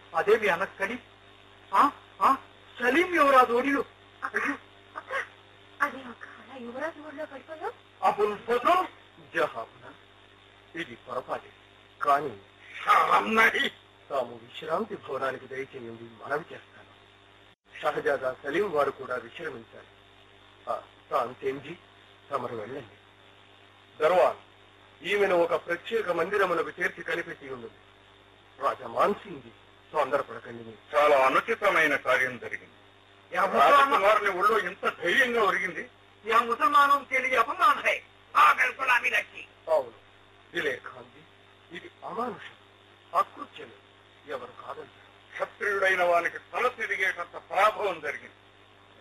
అదేమి అనక్కడి ఆ, ఆ, సలీం యువరాజు ఓడిలు అది ఒక అలా యువరాజు ఊళ్ళో పడిపోయావు అబుల్ ఫజల్ జహాబునా ఇది పొరపాటే కానీ షారన్నహి తాము విశ్రాంతి భవనానికి దయచేయండి మనవి చేస్తాను షహజాదా సలీం వారు కూడా విశ్రమించాలి ఆ, తాంతేంజీ తమరు వెళ్ళండి దర్వాన్ ఈమెను ఒక ప్రత్యేక మందిరమునకు చేర్చి కనిపెట్టి ఉన్నది రాజా మాన్సింగ్ తొందరపడకండి మీరు. చాలా అనుచితమైన కార్యం జరిగింది యా ముసల్మాన్ రాజకుమారుని ఒళ్ళో ఇంత ధైర్యంగా ఒరిగింది యా ముసల్మానం के लिए अपमान है पागल गुलामी रखी అవును దిలే ఖాన్జీ ఇది అమానుషం అకృత్యమే ఎవరు కాదంటారు క్షత్రియుడైన వానికి తల తిరిగేటంత పరాభవం జరిగింది